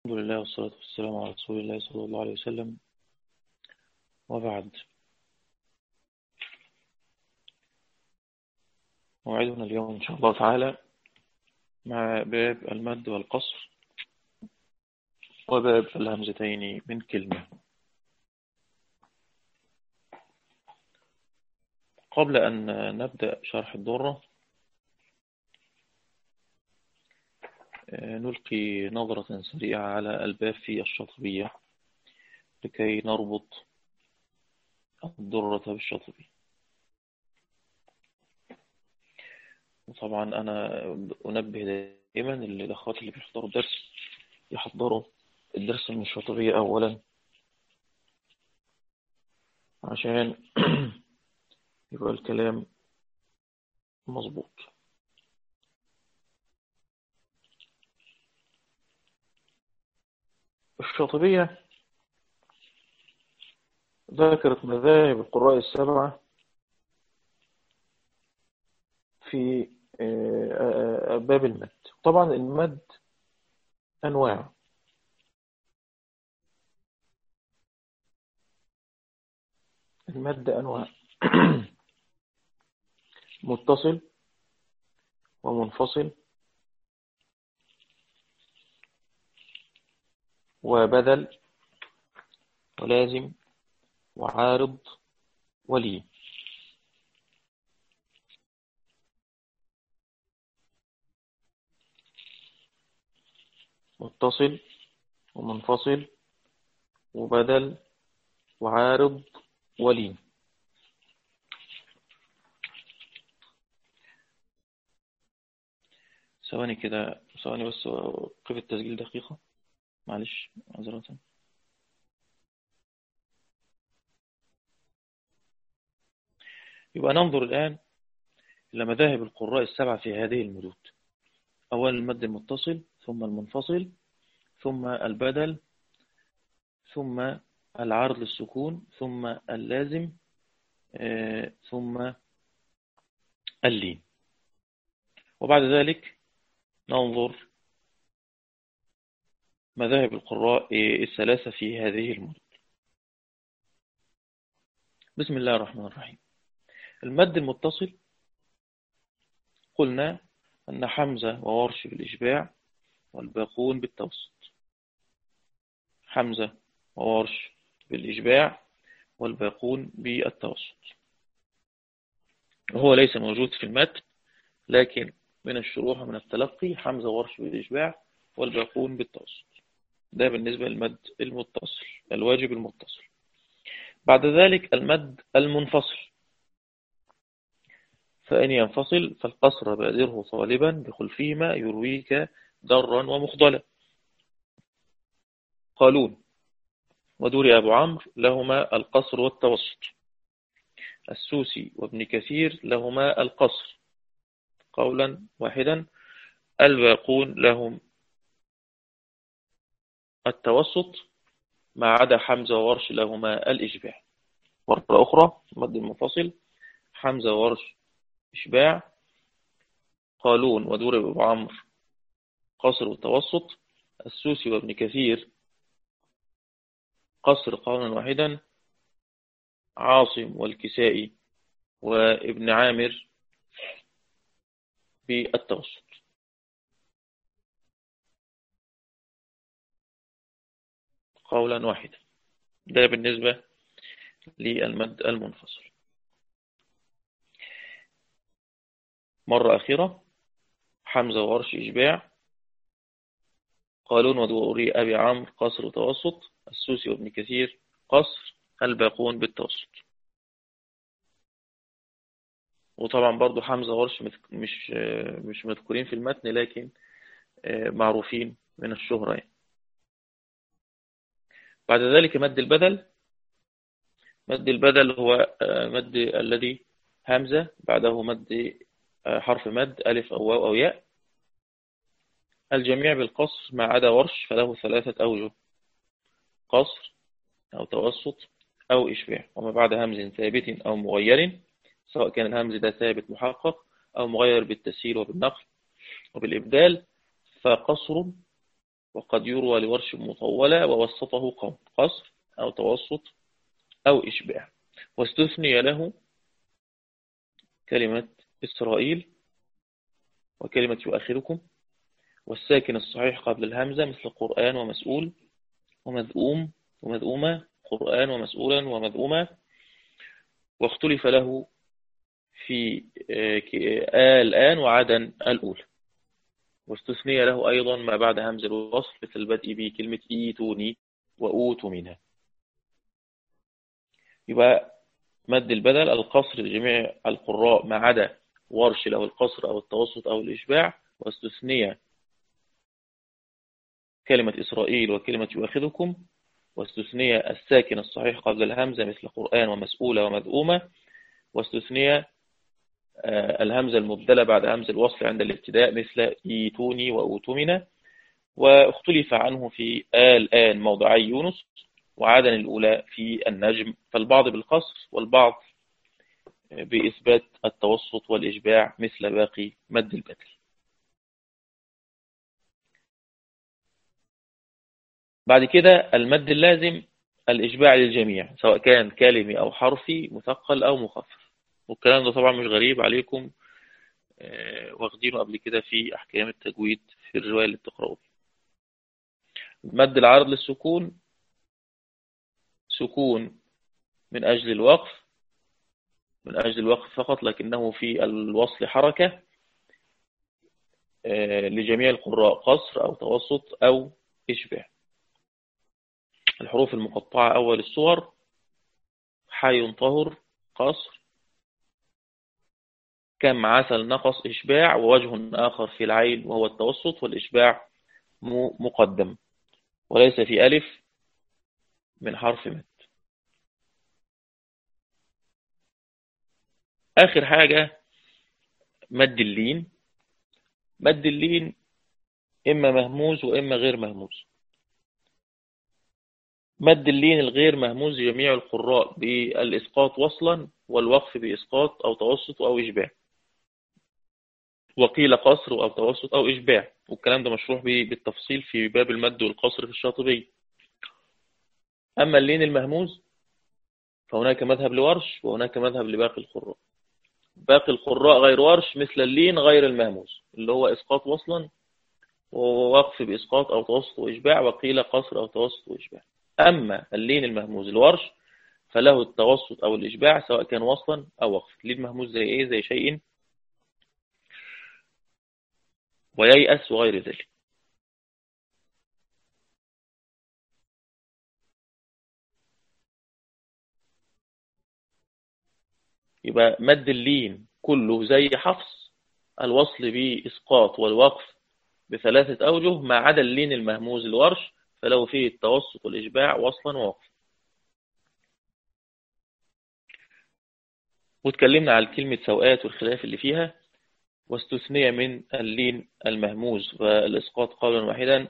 الحمد لله والصلاة والسلام على رسول الله صلى الله عليه وسلم وبعد موعدنا اليوم إن شاء الله تعالى مع باب المد والقصر وباب الهمزتين من كلمة قبل أن نبدأ شرح الدرة نلقي نظرة سريعة على الباب في الشطبية لكي نربط الدرة بالشطبية وطبعا أنا أنبه دائما الأخوات اللي بيحضروا الدرس يحضروا الدرس من الشطبية أولا عشان يبقى الكلام مظبوط الشاطبية ذكرت مذاهب القراء السبعة في باب المد طبعا المد أنواع المد أنواع متصل ومنفصل وبدل ولازم وعارض ولي متصل ومنفصل وبدل وعارض ولي ثواني كده ثواني بس وقف التسجيل دقيقة معلش عذرة يبقى ننظر الآن إلى مذاهب القراء السبعة في هذه المدود أولا المد المتصل ثم المنفصل ثم البدل ثم العرض للسكون ثم اللازم ثم اللين وبعد ذلك ننظر مذاهب القراء الثلاثة في هذه المدد بسم الله الرحمن الرحيم المد المتصل قلنا أن حمزة وورش بالإشباع والباقون بالتوسط حمزة وورش بالإشباع والباقون بالتوسط وهو ليس موجود في المتن لكن من الشروح من التلقي حمزة وورش بالإشباع والباقون بالتوسط ده بالنسبة للمد المتصل الواجب المتصل بعد ذلك المد المنفصل فإن ينفصل فالقصر بادره طالبا بخلفهما يرويك ضرا ومخضلا قالون ودور أبو عمرو لهما القصر والتوسط السوسي وابن كثير لهما القصر قولا واحدا الباقون لهم التوسط ما عدا حمزة وورش لهما الإشباع مرة أخرى مد المنفصل حمزة وورش إشباع قالون ودور أبو عمرو قصر والتوسط السوسي وابن كثير قصر قولا واحدا عاصم والكسائي وابن عامر بالتوسط قولا واحدا ده بالنسبة للمد المنفصل مرة أخيرة حمزة وورش إشباع قالون ودوري أبي عمرو قصر وتوسط السوسي وابن كثير قصر الباقون بالتوسط وطبعا برضو حمزة ورش مش مش مذكورين في المتن لكن معروفين من الشهرة يعني. بعد ذلك مد البدل مد البدل هو مد الذي همزة بعده مد حرف مد ألف أو واو أو ياء الجميع بالقصر ما عدا ورش فله ثلاثة أوجه قصر أو توسط أو إشباع وما بعد همز ثابت أو مغير سواء كان الهمز ده ثابت محقق أو مغير بالتسهيل وبالنقل وبالإبدال فقصر وقد يروى لورش مطولة ووسطه قوم قصر أو توسط أو إشباع واستثني له كلمة إسرائيل وكلمة يؤخركم والساكن الصحيح قبل الهمزة مثل قرآن ومسؤول ومذؤوم ومذؤومة قرآن ومسؤولا ومذؤومة واختلف له في آه، الآن وعدن الأولى واستثني له أيضا ما بعد همز الوصل مثل البدء بكلمة إيتوني وأوت منها يبقى مد البدل القصر لجميع القراء ما عدا ورش له القصر أو التوسط أو الإشباع واستثني كلمة إسرائيل وكلمة يؤخذكم واستثني الساكن الصحيح قبل الهمزة مثل قرآن ومسؤولة ومذؤومة واستثني آه، الهمزة المبدلة بعد همز الوصل عند الابتداء مثل إيتوني وأوتمنا واختلف عنه في آل آن موضعي يونس وعدن الأولى في النجم فالبعض بالقصر والبعض بإثبات التوسط والإشباع مثل باقي مد البدل بعد كده المد اللازم الإشباع للجميع سواء كان كلمي أو حرفي مثقل أو مخفف والكلام ده طبعا مش غريب عليكم آه، واخدينه قبل كده في أحكام التجويد في الرواية اللي بتقرأوا مد العرض للسكون سكون من أجل الوقف من أجل الوقف فقط لكنه في الوصل حركة آه، لجميع القراء قصر أو توسط أو إشباع الحروف المقطعة أول الصور حي طهر قصر كم عسل نقص إشباع ووجه آخر في العين وهو التوسط والإشباع مقدم وليس في ألف من حرف مد آخر حاجة مد اللين مد اللين إما مهموز وإما غير مهموز مد اللين الغير مهموز جميع القراء بالإسقاط وصلا والوقف بإسقاط أو توسط أو إشباع وقيل قصر أو توسط أو إشباع والكلام ده مشروح بالتفصيل في باب المد والقصر في الشاطبية أما اللين المهموز فهناك مذهب لورش وهناك مذهب لباقي القراء باقي القراء غير ورش مثل اللين غير المهموز اللي هو إسقاط وصلا ووقف بإسقاط أو توسط وإشباع وقيل قصر أو توسط وإشباع أما اللين المهموز الورش فله التوسط أو الإشباع سواء كان وصلا أو وقف اللين المهموز زي إيه زي شيء وييأس وغير ذلك يبقى مد اللين كله زي حفص الوصل بإسقاط والوقف بثلاثة أوجه ما عدا اللين المهموز الورش فله فيه التوسط والإشباع وصلا ووقفا وتكلمنا على كلمة سوءات والخلاف اللي فيها واستثني من اللين المهموز والإسقاط قولا واحدا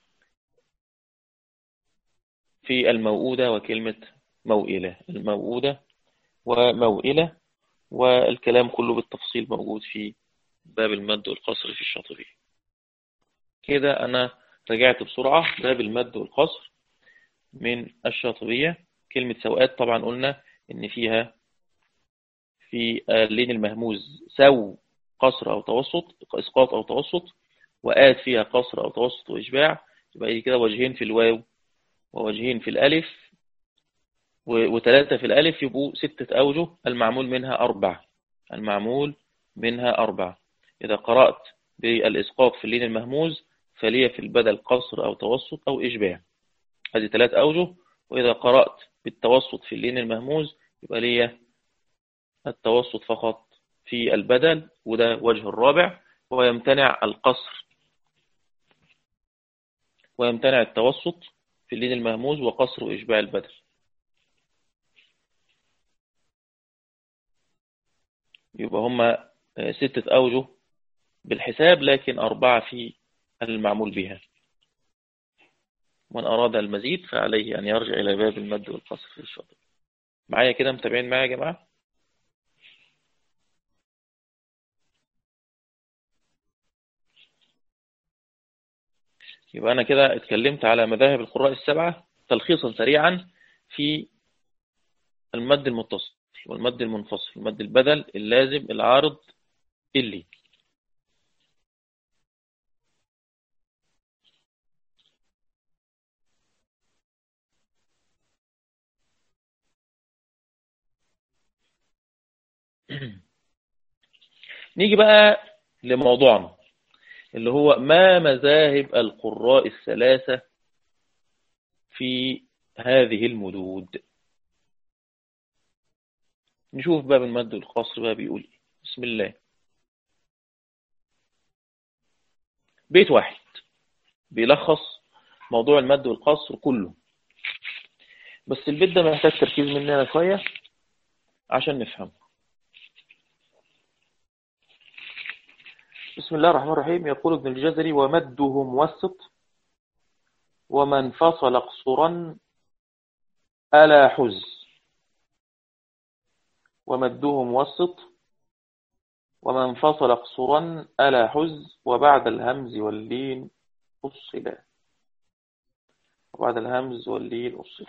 في الموؤودة وكلمة موئلة الموؤودة وموئلة والكلام كله بالتفصيل موجود في باب المد والقصر في الشاطبي كده أنا رجعت بسرعة باب المد والقصر من الشاطبية كلمة سوءات طبعا قلنا إن فيها في اللين المهموز سو قصر أو توسط إسقاط أو توسط وآت فيها قصر أو توسط وإشباع يبقى كده وجهين في الواو ووجهين في الألف وثلاثة في الألف يبقوا ستة أوجه المعمول منها أربعة المعمول منها أربعة إذا قرأت بالإسقاط في اللين المهموز فليه في البدل قصر أو توسط أو إشباع هذه ثلاث أوجه وإذا قرأت بالتوسط في اللين المهموز يبقى ليه التوسط فقط في البدل وده وجه الرابع ويمتنع القصر ويمتنع التوسط في اللين المهموز وقصر وإشباع البدل يبقى هم آه، ستة أوجه بالحساب لكن أربعة في المعمول بها من أراد المزيد فعليه أن يرجع إلى باب المد والقصر في الشاطئ معايا كده متابعين معايا يا جماعة يبقى أنا كده اتكلمت على مذاهب القراء السبعة تلخيصا سريعا في المد المتصل والمد المنفصل المد البدل اللازم العارض اللي نيجي بقى لموضوعنا اللي هو ما مذاهب القراء الثلاثة في هذه المدود نشوف باب المد والقصر بقى بيقول ايه بسم الله بيت واحد بيلخص موضوع المد والقصر كله بس البيت ده محتاج تركيز مننا شوية عشان نفهمه بسم الله الرحمن الرحيم يقول ابن الجزري ومده موسط ومن فصل قصرا ألا حز ومده موسط ومن فصل قصرا ألا حز وبعد الهمز واللين أصلا وبعد الهمز واللين أصلا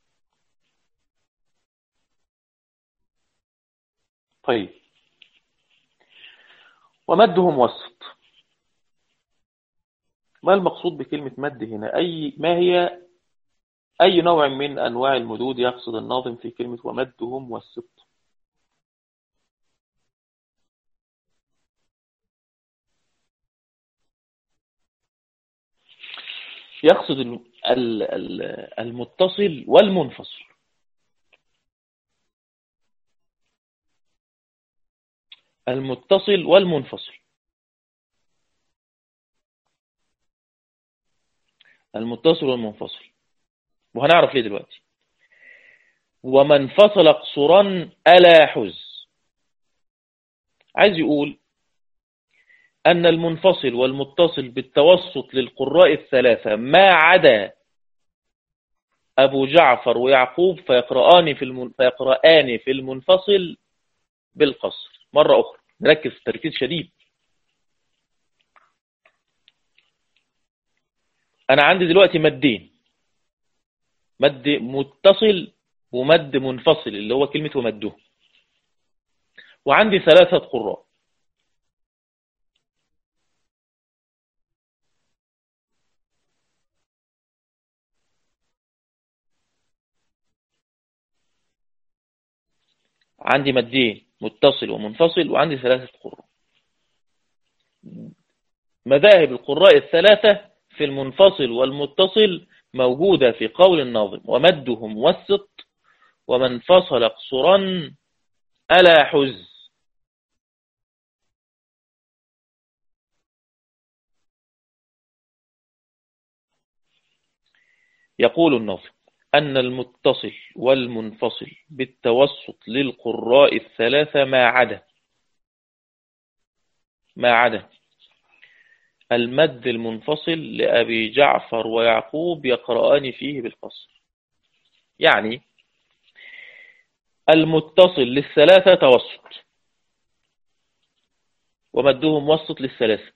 طيب ومده موسط ما المقصود بكلمة مد هنا أي ما هي أي نوع من أنواع المدود يقصد الناظم في كلمة ومده موسط يقصد المتصل والمنفصل المتصل والمنفصل المتصل والمنفصل وهنعرف ليه دلوقتي ومن فصل قصرا ألا حز عايز يقول أن المنفصل والمتصل بالتوسط للقراء الثلاثة ما عدا أبو جعفر ويعقوب فيقرآن في, المن... فيقرآن في المنفصل بالقصر مرة أخرى نركز تركيز شديد أنا عندي دلوقتي مدين مد متصل ومد منفصل اللي هو كلمة ومده وعندي ثلاثة قراء عندي مدين متصل ومنفصل وعندي ثلاثة قراء مذاهب القراء الثلاثة في المنفصل والمتصل موجودة في قول الناظم ومده موسط ومن فصل قصرا ألا حز يقول الناظم أن المتصل والمنفصل بالتوسط للقراء الثلاثة ما عدا ما عدا المد المنفصل لأبي جعفر ويعقوب يقرآن فيه بالقصر يعني المتصل للثلاثة توسط ومده موسط للثلاثة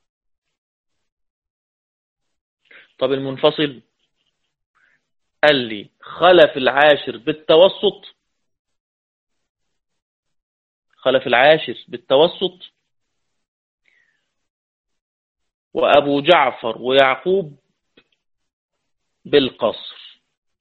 طب المنفصل قال لي خلف العاشر بالتوسط خلف العاشر بالتوسط وأبو جعفر ويعقوب بالقصر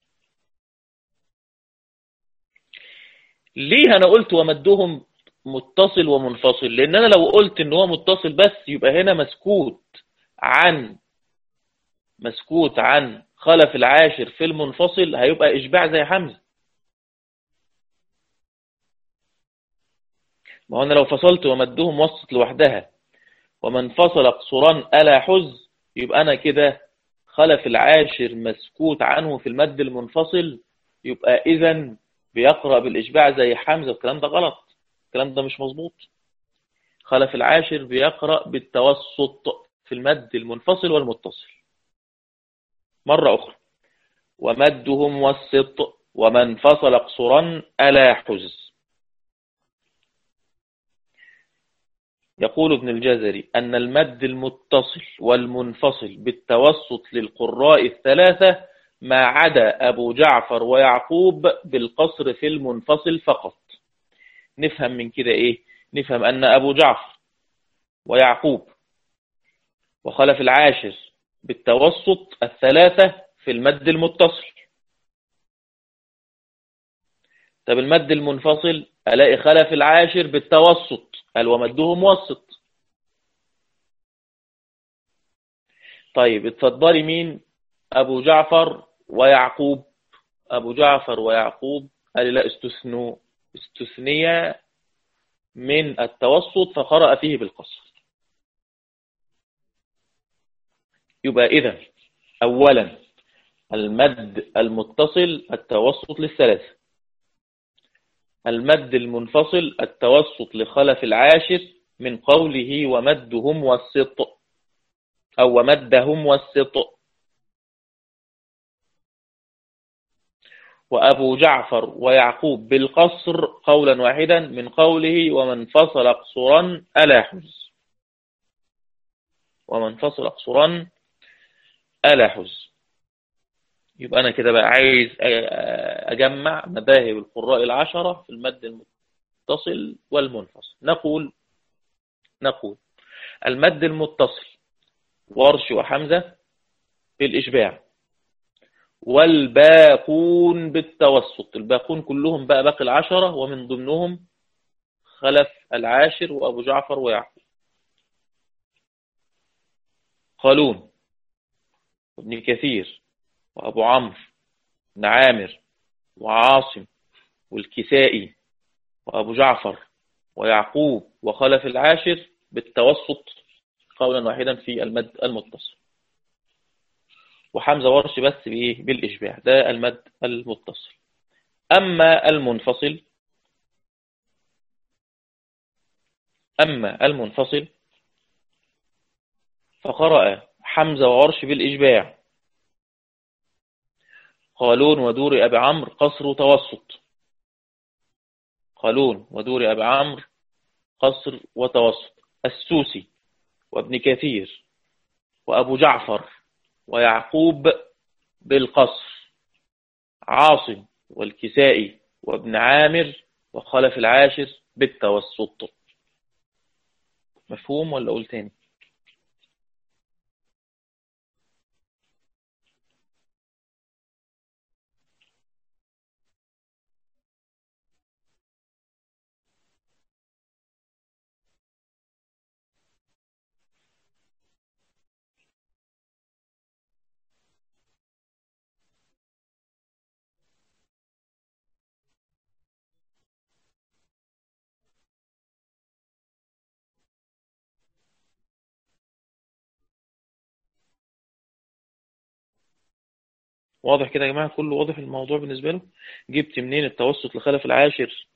ليه أنا قلت ومدهم متصل ومنفصل لأن أنا لو قلت إن هو متصل بس يبقى هنا مسكوت عن مسكوت عن خلف العاشر في المنفصل هيبقى إشباع زي حمزة ما هو أنا لو فصلت ومدهم وسط لوحدها ومن فصل قصران ألا حز يبقى أنا كده خلف العاشر مسكوت عنه في المد المنفصل يبقى إذا بيقرأ بالإشباع زي حمزة الكلام ده غلط الكلام ده مش مظبوط خلف العاشر بيقرأ بالتوسط في المد المنفصل والمتصل مرة أخرى ومده موسط ومن فصل قصرا ألا حز يقول ابن الجزري أن المد المتصل والمنفصل بالتوسط للقراء الثلاثة ما عدا أبو جعفر ويعقوب بالقصر في المنفصل فقط نفهم من كده إيه نفهم أن أبو جعفر ويعقوب وخلف العاشر بالتوسط الثلاثة في المد المتصل طب المد المنفصل ألاقي خلف العاشر بالتوسط قال ومده موسط طيب اتفضلي مين أبو جعفر ويعقوب أبو جعفر ويعقوب قال لا استثنوا استثنيا من التوسط فقرأ فيه بالقصر يبقى إذا أولا المد المتصل التوسط للثلاثة المد المنفصل التوسط لخلف العاشر من قوله ومدهم والسط أو ومدهم والسط وأبو جعفر ويعقوب بالقصر قولا واحدا من قوله ومن فصل قصرا ألا حز ومن فصل قصرا ألا حز يبقى أنا كده بقى عايز أجمع مذاهب القراء العشرة في المد المتصل والمنفصل نقول نقول المد المتصل ورش وحمزة بالإشباع والباقون بالتوسط الباقون كلهم بقى باقي العشرة ومن ضمنهم خلف العاشر وأبو جعفر ويعقوب قالون وابن كثير وأبو عمرو بن عامر وعاصم والكسائي وأبو جعفر ويعقوب وخلف العاشر بالتوسط قولا واحدا في المد المتصل وحمزة ورش بس بإيه بالإشباع ده المد المتصل أما المنفصل أما المنفصل فقرأ حمزة وورش بالإشباع قالون ودور أبي عمرو قصر وتوسط قالون ودور أبي عمرو قصر وتوسط السوسي وابن كثير وأبو جعفر ويعقوب بالقصر عاصم والكسائي وابن عامر وخلف العاشر بالتوسط مفهوم ولا أقول تاني واضح كده يا جماعة كله واضح الموضوع بالنسبة له جبت منين التوسط لخلف العاشر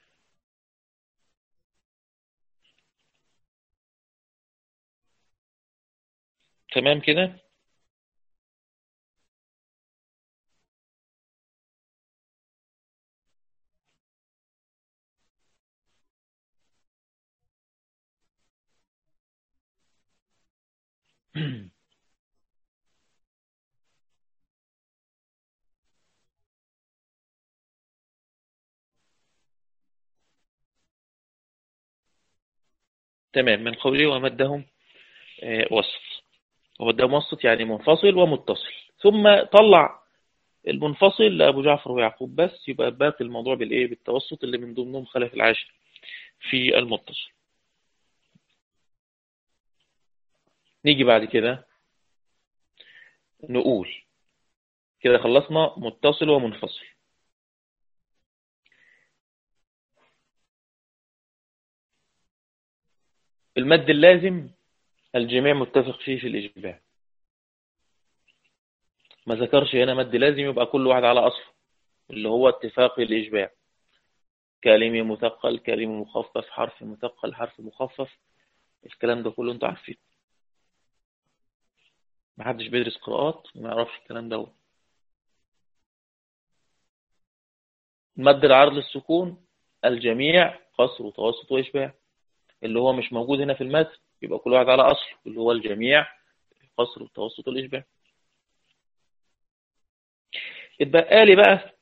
تمام كده تمام من قوله ومدهم وسط ومدهم وسط يعني منفصل ومتصل ثم طلع المنفصل لأبو جعفر ويعقوب بس يبقى باقي الموضوع بالإيه بالتوسط اللي من ضمنهم خلف العاشر في المتصل نيجي بعد كده نقول كده خلصنا متصل ومنفصل المد اللازم الجميع متفق فيه في الإجماع ما ذكرش هنا مد لازم يبقى كل واحد على أصله اللي هو اتفاق الإجماع كلمة مثقل كلمة مخفف حرف مثقل حرف مخفف الكلام ده كله انتوا عارفين ما حدش بيدرس قراءات وما يعرفش الكلام ده مد العرض للسكون الجميع قصر وتوسط وإشباع اللي هو مش موجود هنا في المتن يبقى كل واحد على أصله اللي هو الجميع القصر والتوسط والإشباع اتبقى لي بقى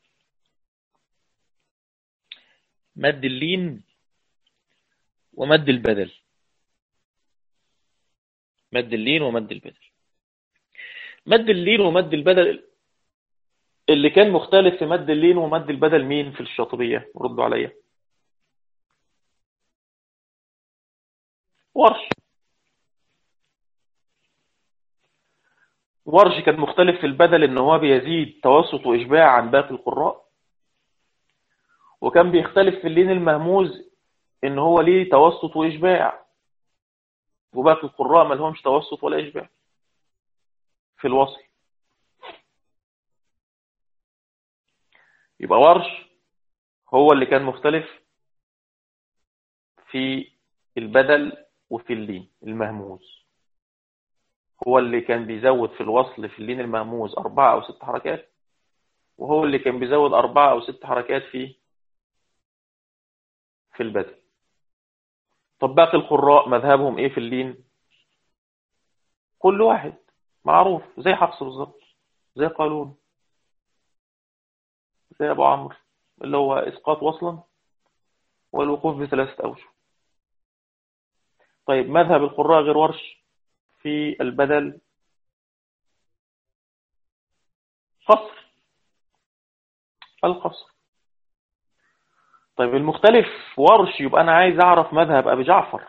مد اللين ومد البدل مد اللين ومد البدل مد اللين ومد البدل اللي كان مختلف في مد اللين ومد البدل مين في الشاطبية ردوا عليا ورش ورش كان مختلف في البدل ان هو بيزيد توسط واشباع عن باقي القراء وكان بيختلف في اللين المهموز ان هو ليه توسط واشباع وباقي القراء ما لهمش توسط ولا اشباع في الوصل يبقى ورش هو اللي كان مختلف في البدل وفي اللين المهموز هو اللي كان بيزود في الوصل في اللين المهموز أربعة أو ست حركات وهو اللي كان بيزود أربعة أو ست حركات في في البدل طب باقي القراء مذهبهم إيه في اللين كل واحد معروف زي حفص بالظبط زي قالون زي أبو عمرو اللي هو إسقاط وصلا والوقوف بثلاثة أوجه طيب مذهب القراء غير ورش في البدل قصر القصر طيب المختلف ورش يبقى أنا عايز أعرف مذهب أبي جعفر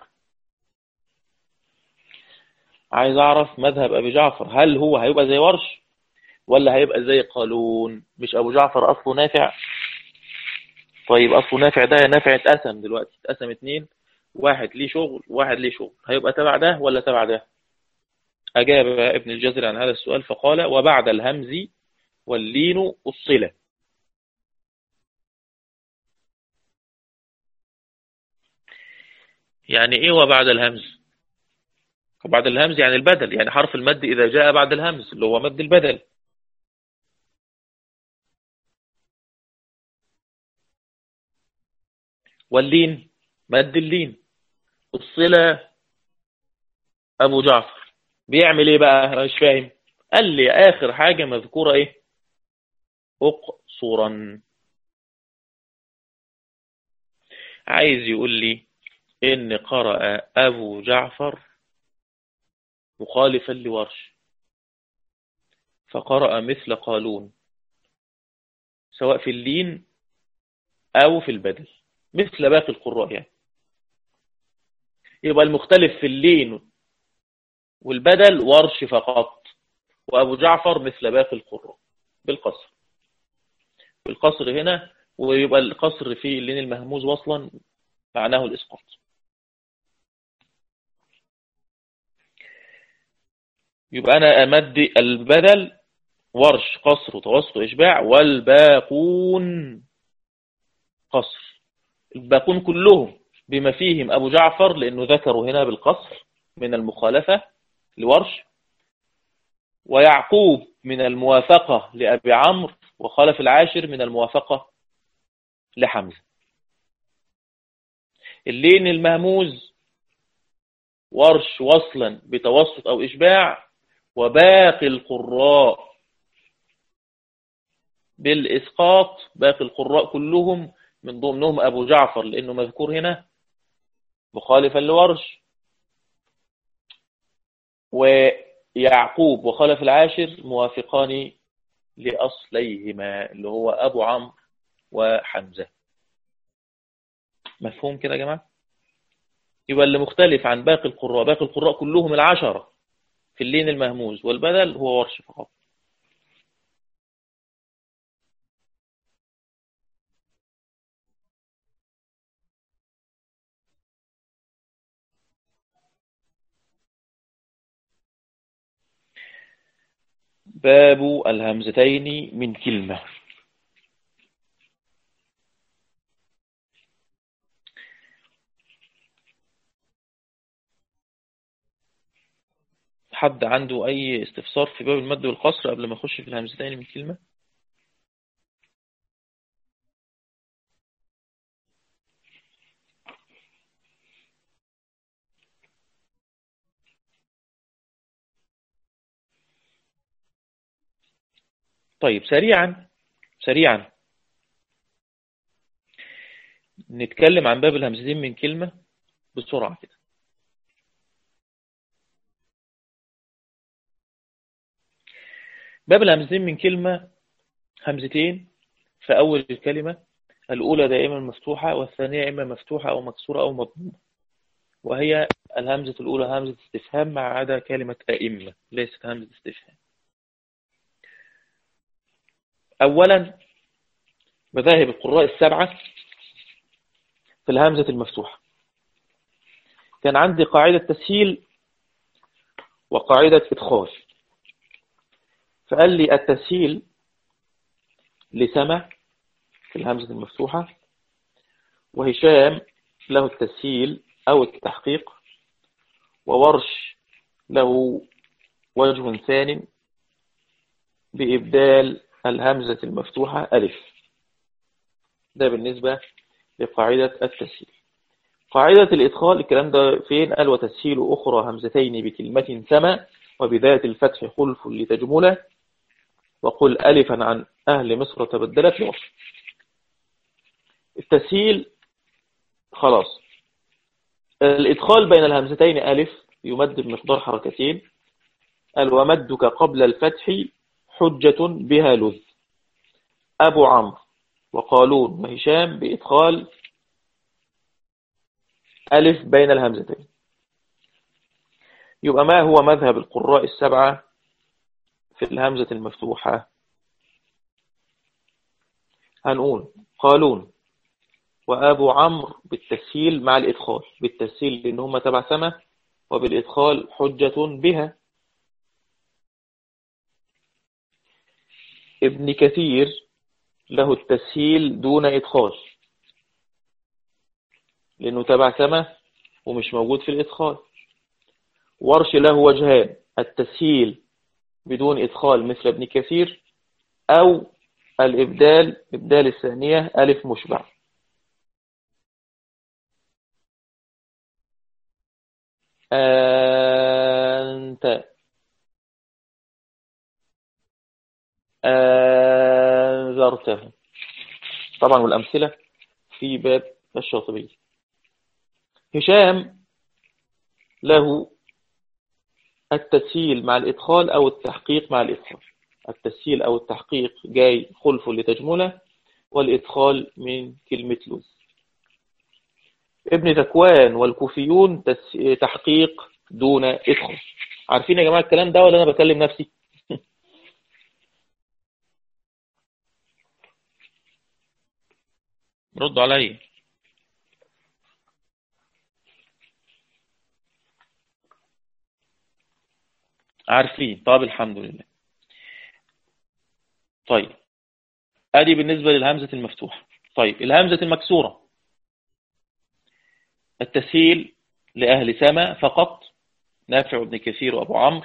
عايز أعرف مذهب أبي جعفر هل هو هيبقى زي ورش ولا هيبقى زي قالون مش أبو جعفر أصله نافع طيب أصله نافع ده نافع اتقسم دلوقتي اتقسم اتنين واحد ليه شغل واحد ليه شغل هيبقى تبع ده ولا تبع ده أجاب ابن الجزر عن هذا السؤال فقال وبعد الهمز واللين الصلة يعني ايه وبعد الهمز وبعد الهمز يعني البدل يعني حرف المد إذا جاء بعد الهمز اللي هو مد البدل واللين مد اللين الصلة أبو جعفر بيعمل إيه بقى أنا مش فاهم قال لي آخر حاجة مذكورة إيه أقصرا عايز يقول لي إن قرأ أبو جعفر مخالفا لورش فقرأ مثل قالون سواء في اللين أو في البدل مثل باقي القراء يعني يبقى المختلف في اللين والبدل ورش فقط وأبو جعفر مثل باقي القراء بالقصر بالقصر هنا ويبقى القصر في اللين المهموز وصلا معناه الإسقاط يبقى أنا أمد البدل ورش قصر وتوسط إشباع والباقون قصر الباقون كلهم بما فيهم أبو جعفر لأنه ذكروا هنا بالقصر من المخالفة لورش ويعقوب من الموافقة لأبي عمرو وخالف العاشر من الموافقة لحمزة اللين المهموز ورش وصلا بتوسط أو إشباع وباقي القراء بالإسقاط باقي القراء كلهم من ضمنهم أبو جعفر لأنه مذكور هنا مخالفا لورش ويعقوب وخلف العاشر موافقان لأصليهما اللي هو أبو عمرو وحمزة مفهوم كده يا جماعة يبقى اللي مختلف عن باقي القراء باقي القراء كلهم العشرة في اللين المهموز والبدل هو ورش فقط باب الهمزتين من كلمة حد عنده أي استفسار في باب المد والقصر قبل ما أخش في الهمزتين من كلمة طيب سريعا سريعا نتكلم عن باب الهمزتين من كلمة بسرعة كده باب الهمزتين من كلمة همزتين في أول الكلمة الأولى دائما مفتوحة والثانية إما مفتوحة أو مكسورة أو مضمومة وهي الهمزة الأولى همزة استفهام ما عدا كلمة أئمة ليست همزة استفهام أولا مذاهب القراء السبعة في الهمزة المفتوحة كان عندي قاعدة تسهيل وقاعدة إدخال فقال لي التسهيل لسمع في الهمزة المفتوحة وهشام له التسهيل أو التحقيق وورش له وجه ثان بإبدال الهمزة المفتوحة ألف ده بالنسبة لقاعدة التسهيل قاعدة الإدخال الكلام ده فين قال وتسهيل أخرى همزتين بكلمة سما وبذات الفتح خلف لتجمله وقل ألفا عن أهل مصر تبدلت لوصف التسهيل خلاص الإدخال بين الهمزتين ألف يمد بمقدار حركتين قال ومدك قبل الفتح حجة بها لذ أبو عمرو وقالون وهشام بإدخال ألف بين الهمزتين يبقى ما هو مذهب القراء السبعة في الهمزة المفتوحة هنقول قالون وأبو عمرو بالتسهيل مع الإدخال بالتسهيل لأن هم تبع سمة وبالإدخال حجة بها ابن كثير له التسهيل دون إدخال لأنه تبع سمة ومش موجود في الإدخال ورش له وجهان التسهيل بدون إدخال مثل ابن كثير أو الإبدال إبدال الثانية ألف مشبع أنت أنذرته طبعا والأمثلة في باب الشاطبي هشام له التسهيل مع الإدخال أو التحقيق مع الإدخال التسهيل أو التحقيق جاي خلف لتجمله والإدخال من كلمة لوز ابن ذكوان والكوفيون تحقيق دون إدخال عارفين يا جماعة الكلام ده ولا أنا بكلم نفسي ردوا علي عارفين طب الحمد لله طيب ادي بالنسبة للهمزة المفتوحة طيب الهمزة المكسورة التسهيل لأهل سما فقط نافع بن كثير وأبو عمرو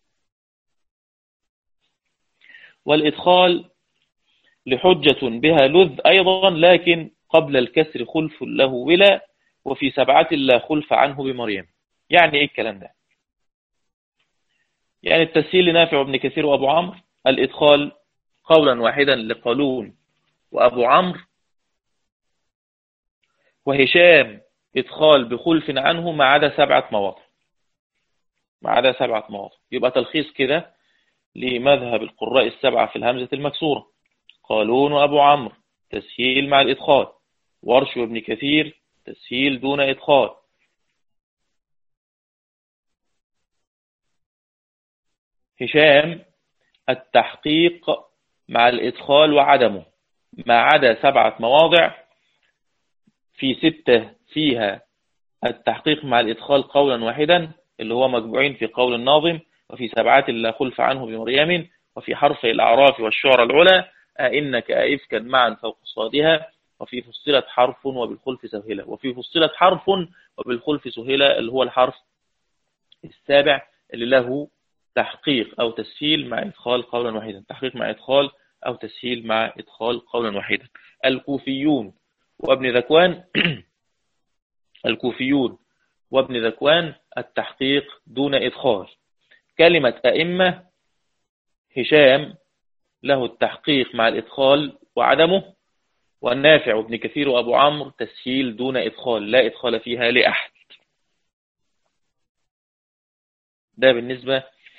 والإدخال لحجة بها لذ أيضا لكن قبل الكسر خلف له ولا وفي سبعة لا خلف عنه بمريم يعني ايه الكلام ده يعني التسهيل لنافع بن كثير وابو عمرو الادخال قولا واحدا لقالون وابو عمرو وهشام ادخال بخلف عنه ما عدا سبعة مواضع ما عدا سبعة مواضع يبقى تلخيص كده لمذهب القراء السبعة في الهمزة المكسورة قالون وابو عمرو تسهيل مع الادخال ورش وابن كثير تسهيل دون إدخال هشام التحقيق مع الإدخال وعدمه ما عدا سبعة مواضع في ستة فيها التحقيق مع الإدخال قولا واحدا اللي هو مجموعين في قول الناظم وفي سبعات لا خلف عنه بمريم وفي حرف الأعراف والشعر العلا أئنك أئفكا معا فوق صادها وفي فصلت حرف وبالخلف سهلة وفي فصلت حرف وبالخلف سهلة اللي هو الحرف السابع اللي له تحقيق أو تسهيل مع إدخال قولا واحدا تحقيق مع إدخال أو تسهيل مع إدخال قولا واحدا الكوفيون وابن ذكوان الكوفيون وابن ذكوان التحقيق دون إدخال كلمة أئمة هشام له التحقيق مع الإدخال وعدمه والنافع وابن كثير وأبو عمرو تسهيل دون إدخال لا إدخال فيها لأحد ده بالنسبة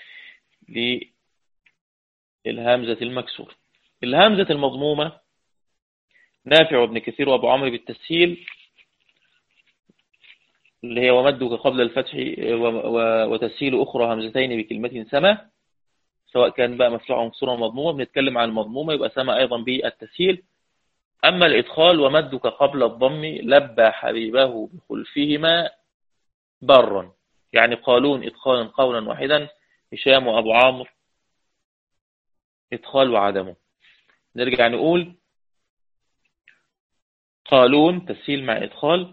للهمزة المكسور الهمزة المضمومة نافع وابن كثير وأبو عمرو بالتسهيل اللي هي ومدك قبل الفتح وتسهيل أخرى همزتين بكلمة سما سواء كان بقى مفتوحة مكسورة مضمومة بنتكلم عن المضمومة يبقى سما أيضا بالتسهيل أما الإدخال ومدك قبل الضم لبى حبيبه بخلفهما برا يعني قالون إدخالا قولا واحدا هشام وأبو عامر إدخال وعدمه نرجع نقول قالون تسهيل مع إدخال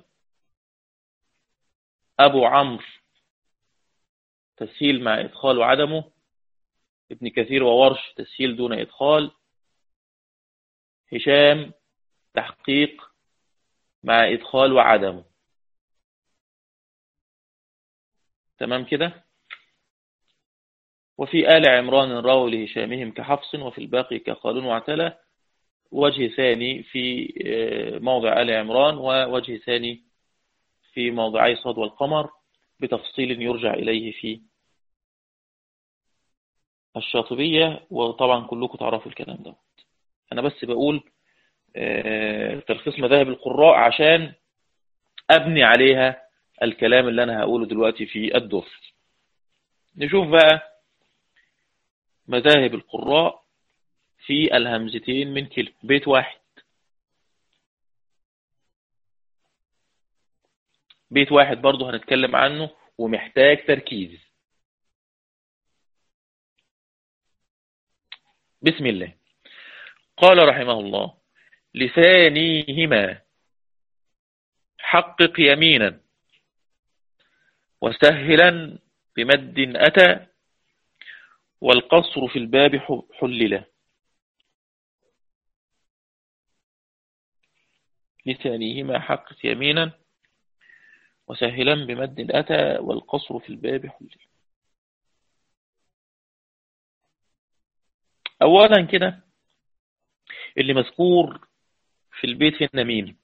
أبو عمرو تسهيل مع إدخال وعدمه ابن كثير وورش تسهيل دون إدخال هشام تحقيق مع إدخال وعدمه تمام كده وفي آل عمران راوا لهشامهم كحفص وفي الباقي كقالون واعتلى وجه ثاني في آه، موضع آل عمران ووجه ثاني في موضعي صاد والقمر بتفصيل يرجع إليه في الشاطبية وطبعا كلكم تعرفوا الكلام ده أنا بس بقول آه، تلخيص مذاهب القراء عشان أبني عليها الكلام اللي أنا هقوله دلوقتي في الدر نشوف بقى مذاهب القراء في الهمزتين من كلمة بيت واحد بيت واحد برضه هنتكلم عنه ومحتاج تركيز بسم الله قال رحمه الله لثانيهما حقق يمينا وسهلا بمد أتى والقصر في الباب حللا لثانيهما حقق يمينا وسهلا بمد أتى والقصر في الباب حللا أولا كده اللي مذكور في البيت هنا مين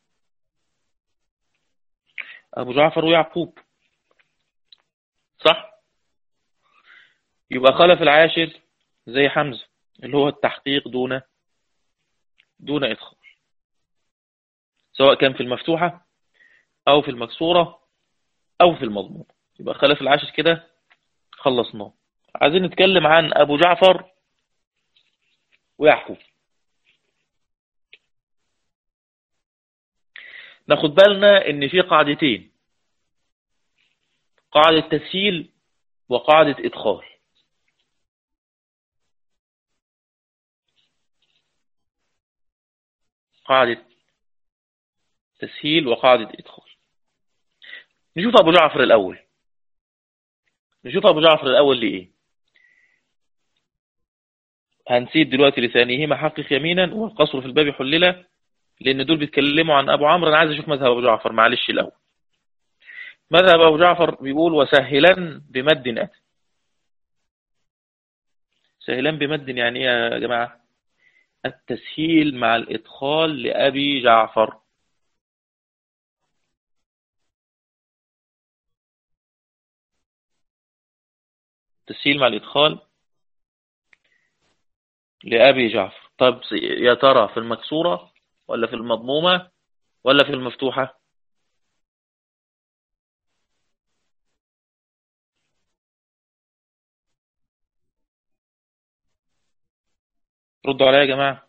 أبو جعفر ويعقوب صح يبقى خلف العاشر زي حمزة اللي هو التحقيق دون دون إدخال سواء كان في المفتوحة أو في المكسورة أو في المضمون يبقى خلف العاشر كده خلصناه عايزين نتكلم عن أبو جعفر ويعقوب ناخد بالنا ان في قاعدتين قاعدة تسهيل وقاعدة ادخال قاعدة تسهيل وقاعدة ادخال نشوف ابو جعفر الاول نشوف ابو جعفر الاول ليه هنسيب دلوقتي لثانيهما حقق يمينا والقصر في الباب حللة لأن دول بيتكلموا عن أبو عمرو أنا عايز أشوف مذهب أبو جعفر معلش الأول مذهب أبو جعفر بيقول وسهلا بمد أتى سهلا بمد يعني إيه يا جماعة التسهيل مع الإدخال لأبي جعفر تسهيل مع الإدخال لأبي جعفر طب يا ترى في المكسورة ولا في المضمومة ولا في المفتوحة ردوا عليا يا جماعة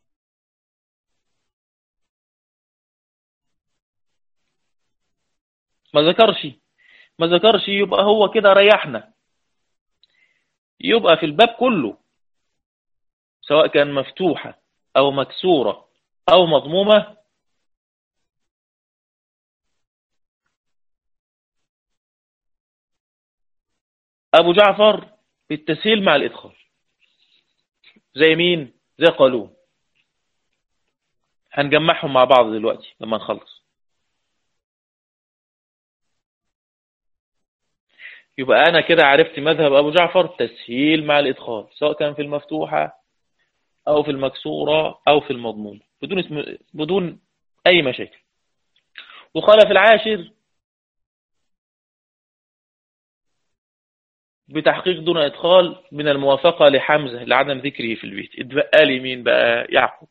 ما ذكرش ما ذكرش يبقى هو كده ريحنا يبقى في الباب كله سواء كان مفتوحة أو مكسورة أو مضمومة أبو جعفر بالتسهيل مع الإدخال زي مين زي قالون هنجمعهم مع بعض دلوقتي لما نخلص يبقى أنا كده عرفت مذهب أبو جعفر تسهيل مع الإدخال سواء كان في المفتوحة أو في المكسورة أو في المضموم بدون اسم بدون أي مشاكل وقال في العاشر بتحقيق دون إدخال من الموافقة لحمزة لعدم ذكره في البيت اتبقى لي مين بقى يعقوب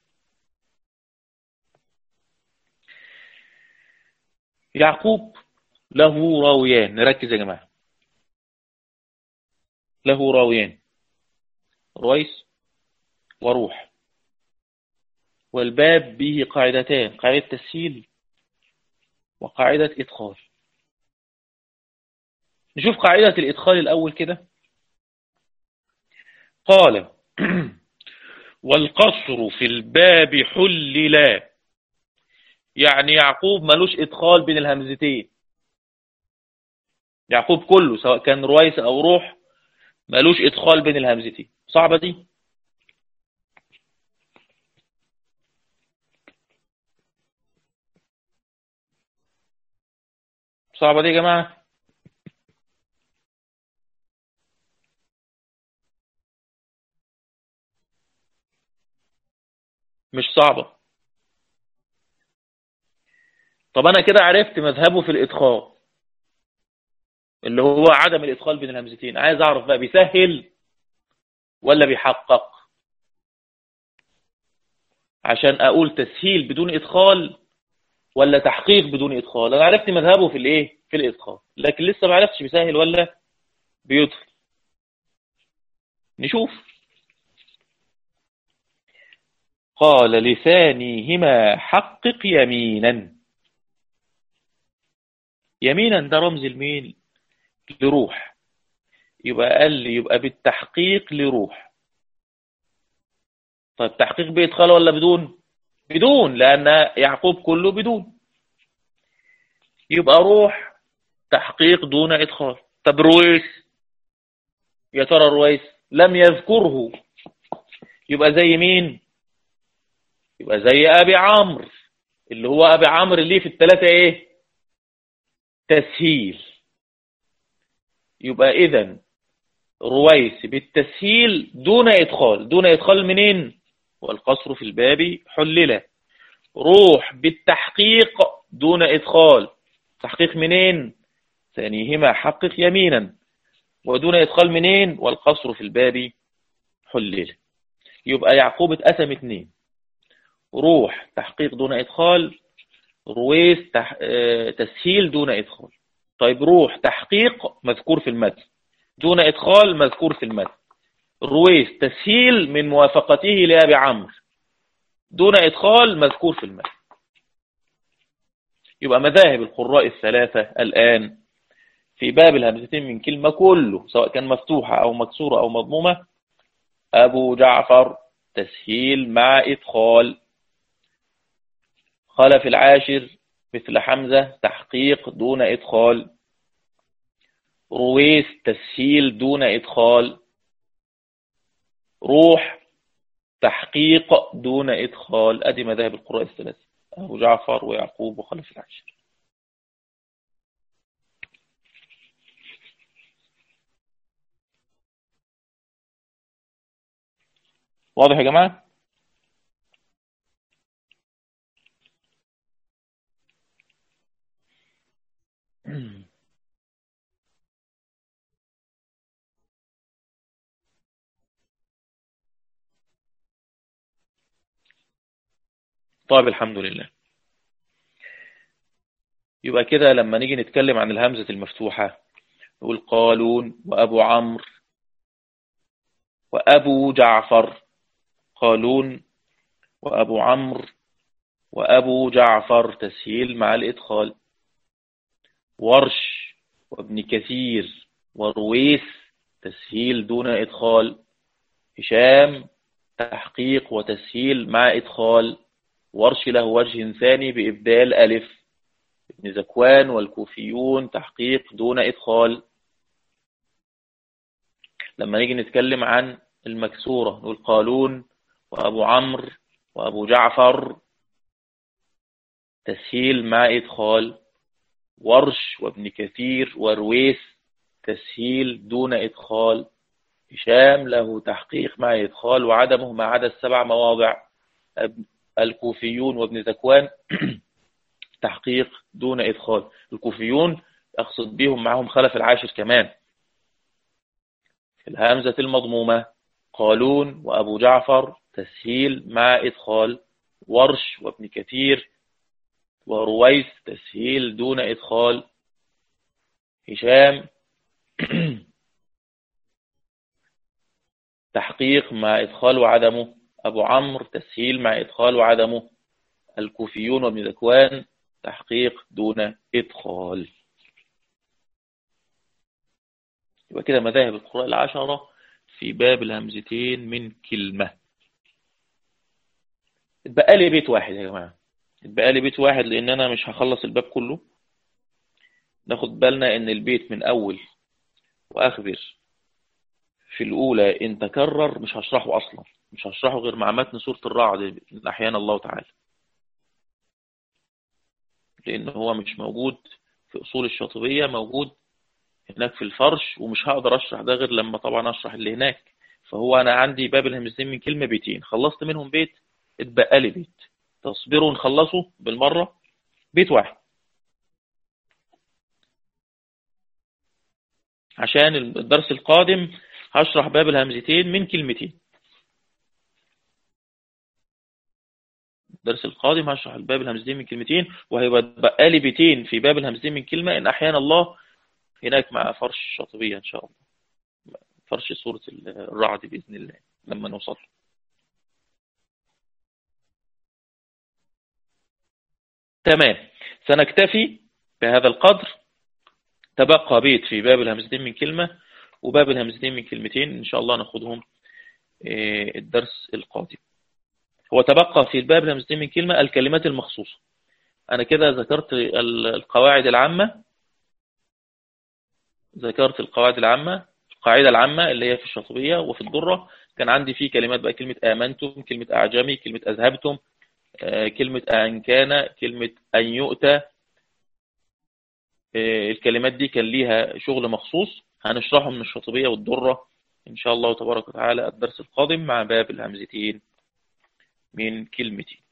يعقوب له راويان نركز يا جماعة له راويان رويس وروح والباب به قاعدتان قاعدة تسهيل وقاعدة إدخال نشوف قاعدة الإدخال الأول كده قال والقصر في الباب حللا يعني يعقوب ملوش إدخال بين الهمزتين يعقوب كله سواء كان رويس أو روح ملوش إدخال بين الهمزتين صعبة دي صعبة دي يا جماعة مش صعبة طب أنا كده عرفت مذهبه في الإدخال اللي هو عدم الإدخال بين الهمزتين عايز أعرف بقى بيسهل ولا بيحقق عشان أقول تسهيل بدون إدخال ولا تحقيق بدون إدخال أنا عرفت مذهبه في الإيه في الإدخال لكن لسه ما عرفتش بيسهل ولا بيدخل نشوف قال لثانيهما حقق يمينا يمينا ده رمز المين لروح يبقى قال لي يبقى بالتحقيق لروح طيب تحقيق بإدخال ولا بدون بدون لأن يعقوب كله بدون يبقى روح تحقيق دون إدخال طب رويس يا ترى رويس لم يذكره يبقى زي مين يبقى زي أبي عمرو اللي هو أبي عمرو اللي في الثلاثة إيه تسهيل يبقى إذا رويس بالتسهيل دون إدخال دون إدخال منين والقصر في الباب حلل روح بالتحقيق دون إدخال تحقيق منين ثانيهما حقق يمينا ودون إدخال منين والقصر في الباب حلل يبقى يعقوب اتقسم اتنين روح تحقيق دون إدخال رويس تح... تسهيل دون إدخال طيب روح تحقيق مذكور في المتن دون إدخال مذكور في المتن رويس تسهيل من موافقته لأبي عمرو دون إدخال مذكور في المتن يبقى مذاهب القراء الثلاثة الآن في باب الهمزتين من كلمة كله سواء كان مفتوحة أو مكسورة أو مضمومة أبو جعفر تسهيل مع إدخال خلف العاشر مثل حمزة تحقيق دون إدخال رويس تسهيل دون إدخال روح تحقيق دون إدخال أدي مذاهب القراء الثلاثة أبو جعفر ويعقوب وخلف العاشر واضح يا جماعة طيب الحمد لله يبقى كده لما نيجي نتكلم عن الهمزة المفتوحة نقول قالون وأبو عمرو وأبو جعفر قالون وأبو عمرو وأبو جعفر تسهيل مع الإدخال ورش وابن كثير ورويس تسهيل دون إدخال هشام تحقيق وتسهيل مع إدخال ورش له وجه ثاني بإبدال ألف ابن زكوان والكوفيون تحقيق دون إدخال لما نيجي نتكلم عن المكسورة نقول قالون وأبو عمرو وأبو جعفر تسهيل مع إدخال ورش وابن كثير ورويس تسهيل دون إدخال هشام له تحقيق مع إدخال وعدمه ما عدا السبع مواضع الكوفيون وابن ذكوان تحقيق دون إدخال الكوفيون أقصد بهم معهم خلف العاشر كمان الهمزة المضمومة قالون وأبو جعفر تسهيل مع إدخال ورش وابن كثير ورويس تسهيل دون إدخال هشام تحقيق مع إدخال وعدمه أبو عمرو تسهيل مع إدخال وعدمه الكوفيون وابن ذكوان تحقيق دون إدخال يبقى كده مذاهب القراء العشرة في باب الهمزتين من كلمة اتبقى لي بيت واحد يا جماعة اتبقى لي بيت واحد لأن أنا مش هخلص الباب كله ناخد بالنا ان البيت من أول وأخبر في الأولى إن تكرر مش هشرحه أصلا مش هشرحه غير مع متن سورة الرعد أحيانا الله تعالى لأن هو مش موجود في أصول الشاطبية موجود هناك في الفرش ومش هقدر أشرح ده غير لما طبعا أشرح اللي هناك فهو أنا عندي باب الهمزتين من كلمة بيتين خلصت منهم بيت اتبقى لي بيت تصبروا نخلصه بالمرة بيت واحد عشان الدرس القادم هشرح باب الهمزتين من كلمتين الدرس القادم هشرح الباب الهمزتين من كلمتين وهيبقى لي بيتين في باب الهمزتين من كلمة إن أحيانا الله هناك مع فرش الشاطبية إن شاء الله فرش سورة الرعد بإذن الله لما نوصل تمام سنكتفي بهذا القدر تبقى بيت في باب الهمزتين من كلمة وباب الهمزتين من كلمتين إن شاء الله ناخدهم آه، الدرس القادم هو تبقى في الباب الهمزتين من كلمة الكلمات المخصوصة أنا كده ذكرت القواعد العامة ذكرت القواعد العامة القاعدة العامة اللي هي في الشاطبية وفي الضرة كان عندي فيه كلمات بقى كلمة آمنتم كلمة أعجمي كلمة أذهبتم آه، كلمة أن كان كلمة أن يؤتى آه، الكلمات دي كان ليها شغل مخصوص هنشرحه من الشاطبية والضرة إن شاء الله تبارك وتعالى الدرس القادم مع باب الهمزتين من كلمتين